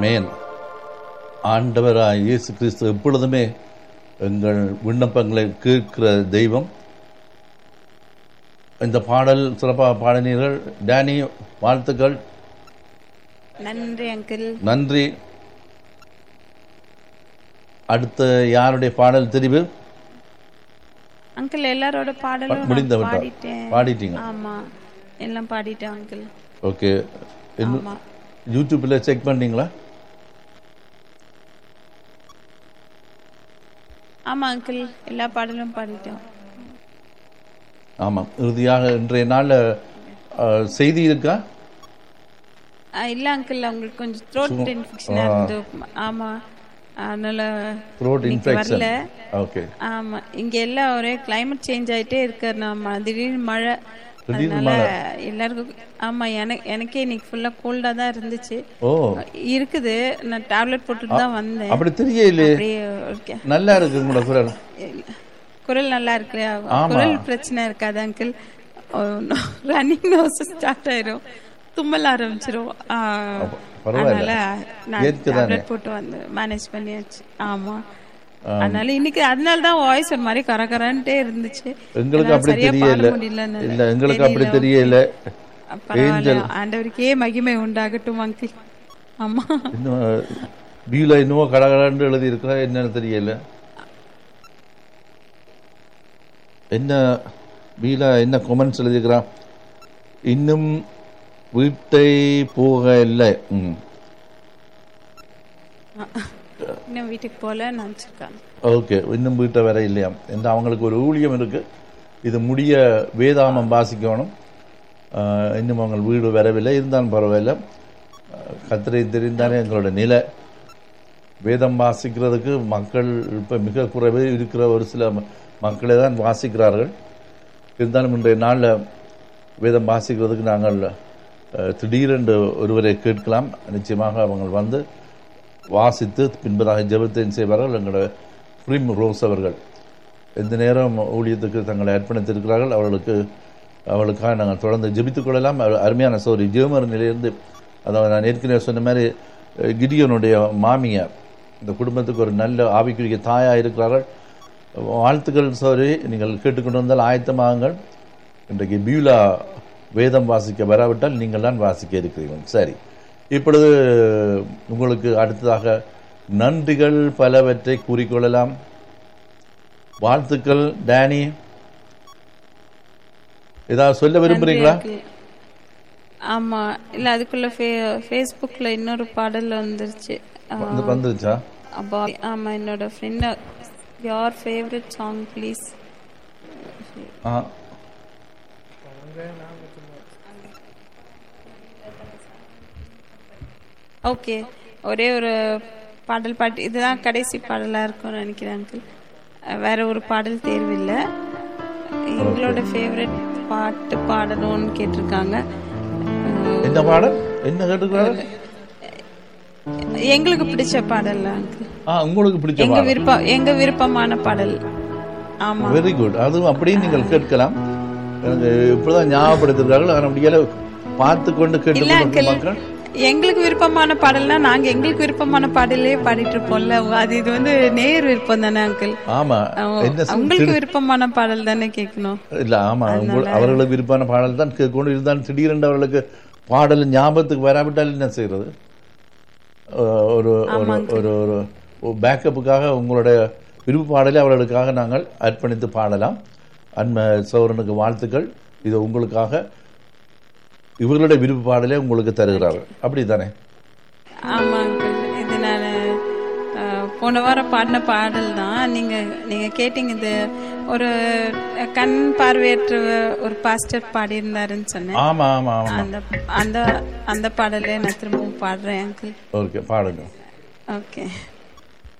ஆமேன் ஆண்டவராய் இயேசு கிறிஸ்து எப்பொழுதுமே எங்கள் விண்ணப்பங்களை கேட்கிற தெய்வம் இந்த பாடல் சிறப்பாக பாடினீர்கள் டேனி வாழ்த்துக்கள் நன்றி அங்கிள் நன்றி அடுத்த யாருடைய பாடல் தெரிவு அங்கிள் எல்லாரோட பாடலும் முடிந்த நான் விட்டா பாடிட்டேன் பாடிட்டீங்க ஆமா எல்லாம் பாடிட்டேன் அங்கிள் ஓகே இன்னும் ஆமா யூடியூப்பில் செக் பண்ணீங்களா ஆமா அங்கிள் எல்லா பாடலும் பாடிட்டோம் ஆமாம் இறுதியாக இன்றைய நாளில் அஹ், செய்தி இருக்கா ஆ, இல்ல அங்கிள் அவங்களுக்கு கொஞ்சம் த்ரோட் இன்ஃபெக்ஷனா இருந்து ஆமா அதனால த்ரோட் இன்னைக்கு இன்ஃபெக்ஷன் வரல ஓகே ஆமா இங்க எல்லாம் ஒரே கிளைமேட் சேஞ்ச் ஆயிட்டே இருக்கு நம்ம திடீர்னு மழை திடீர்னு அதனால எல்லாருக்கும் ஆமா எனக்கு எனக்கே இன்னைக்கு ஃபுல்லா கோல்டா தான் இருந்துச்சு ஓ இருக்குது நான் டேப்லெட் போட்டுட்டு தான் வந்தேன் அப்படி தெரியலையே அப்படியே ஓகே நல்லா இருக்கு உங்களோட குரல் குரல் நல்லா இருக்கு குரல் பிரச்சனை இருக்காது அங்கிள் ரன்னிங் நோஸ் ஸ்டார்ட் ஆயிரும் தும்மல் ஆரம்பிச்சிரும் ஆ, பரவாயில்ல. அதனால நான் ஏத்துக்கதானே? டேப்லெட் போட்டு வந்து மேனேஜ் பண்ணியாச்சு ஆமா அதனால இன்னைக்கு அதனால தான் வாய்ஸ் ஒரு மாதிரி கரகரன்ட்டே இருந்துச்சு எங்களுக்கு என்னால அப்படி சரியா பாட தெரியல முடியலன்னு இல்ல எங்களுக்கு அப்படி தெரியல பரவாயில்ல ஆண்டவருக்கே மகிமை உண்டாகட்டும் அங்கிள் ஆமா இன்னும் பியூல இன்னும் கடகடன்னு எழுதி இருக்கா என்னன்னு தெரியல என்ன பீலா என்ன கொமெண்ட்ஸ் எழுதியிருக்கிறான் இன்னும் வீட்டை போக இல்லை ம் இன்னும் வீட்டுக்கு போல நினைச்சிருக்காங்க ஓகே இன்னும் வீட்டை வர இல்லையாம் என்று அவங்களுக்கு ஒரு ஊழியம் இருக்கு இது முடிய வேதாமம் வாசிக்கணும் ஆஹ், இன்னும் அவங்க வீடு வரவில்லை இருந்தாலும் பரவாயில்ல ஆஹ், கர்த்தரை தெரிந்தாலே எங்களோட நிலை வேதம் வாசிக்கிறதுக்கு மக்கள் இப்போ மிக குறைவே இருக்கிற ஒரு சில ம- மக்களே தான் வாசிக்கிறார்கள் இருந்தாலும் இன்றைய நாளில் வேதம் வாசிக்கிறதுக்கு நாங்கள் அஹ், திடீரென்று ஒருவரை கேட்கலாம் நிச்சயமாக அவங்க வந்து வாசித்து பின்பதாக ஜெபத்தையும் செய்வார்கள் எங்களோட பிரிம் ரோஸ் அவர்கள் எந்த நேரம் ஊழியத்துக்கு தங்களை அர்ப்பணித்திருக்கிறார்கள் அவர்களுக்கு அவளுக்காக நாங்கள் தொடர்ந்து ஜெபித்துக் கொள்ளலாம் அவர் அருமையான சோரி ஜெர்மர் நிலையிலிருந்து அதாவது நான் ஏற்கனவே சொன்ன மாதிரி அஹ், கிடியோனுடைய மாமியார் இந்த குடும்பத்துக்கு ஒரு நல்ல ஆவிக்குரிய தாயாக இருக்கிறார்கள் வாழ்த்துக்கள் சோரி நீங்கள் கேட்டுக்கொண்டு வந்தால் ஆயத்தமாகுங்கள் இன்றைக்கு பியூலா வேதம் வாசிக்க வராவிட்டால் நீங்கள் தான் வாசிக்க இருக்கிறீர்கள் சரி இப்பொழுது உங்களுக்கு அடுத்ததாக நன்றிகள் பலவற்றை கூறிக்கொள்ளலாம் வாழ்த்துக்கள் டேனி ஏதாவது சொல்ல விரும்புறீங்களா நன்றி uncle. ஆமா இல்ல அதுக்குள்ள ஃபேஸ்புக்ல இன்னொரு பாடல் வந்துருச்சு ஆ, வந்து வந்துருச்சா அப்பா ஆமா என்னோட ஃப்ரெண்ட் யார் ஃபேவரட் சாங் ப்ளீஸ் ஆ ஓகே ஒரே ஒரு பாடல் பாட்டு இதுதான் கடைசி பாடலா இருக்கும்னு நினைக்கிறேன் uncle. அஹ், வேற ஒரு பாடல் தேர்வு இல்ல எங்களோட ஃபேவரட் பாட்டு பாடணும்னு கேட்டிருக்காங்க அஹ், என்ன பாடல் என்ன கேட்டுக்கிறாரு எங்களுக்கு பிடிச்ச பாடல் uncle. ஆ உங்களுக்கு பிடிச்ச எங்க பாடல் விருப்பம் எங்க விருப்பமான பாடல் ஆமா வெரி குட் அதுவும் அப்படியே நீங்கள் கேட்கலாம் எனக்கு இப்படிதான் ஞாபகப்படுத்திருக்கார்கள் ஆனால் முடியல பார்த்து கொண்டு இல்ல கேட்டு அங்கிள் மக்கள் எங்களுக்கு விருப்பமான பாடல்னா நாங்க எங்களுக்கு விருப்பமான பாடலே பாடிட்டு இருப்போம்ல அது இது வந்து நேர் விருப்பம் தானே அங்கிள் ஆமா என்ன சொல்~ உங்களுக்கு விருப்பமான பாடல் தானே கேட்கணும் இல்ல ஆமா உங்கள் அவர்களுக்கு விருப்பான பாடல் தான் கேட்கணும் இருந்தாலும் திடீரென்று அவர்களுக்கு பாடல் ஞாபகத்துக்கு வராவிட்டால் என்ன செய்யறது அஹ் ஒரு ஒரு ஒரு ஒரு பேக்கப்புக்காக உங்களுடைய விருப்ப பாடலை அவர்களுக்காக நாங்கள் அர்ப்பணித்து பாடலாம் அன்ம சௌரனுக்கு வாழ்த்துக்கள் இது உங்களுக்காக இவர்களுடைய விருப்ப பாடலை உங்களுக்கு தருகிறார்கள் அப்படித்தானே ஆமா அங்கிள் இது நான் போன வாரம் பாடின பாடல் தான் நீங்க நீங்க கேட்டீங்க இது ஒரு கண் பார்வையற்ற ஒரு பாஸ்டர் பாடியிருந்தாருன்னு சொன்னேன் ஆமா ஆமா ஆமா அந்த அந்த அந்த பாடலே நான் திரும்பவும் பாடுறேன் அங்கிள் ஓகே பாடுங்க ஓகே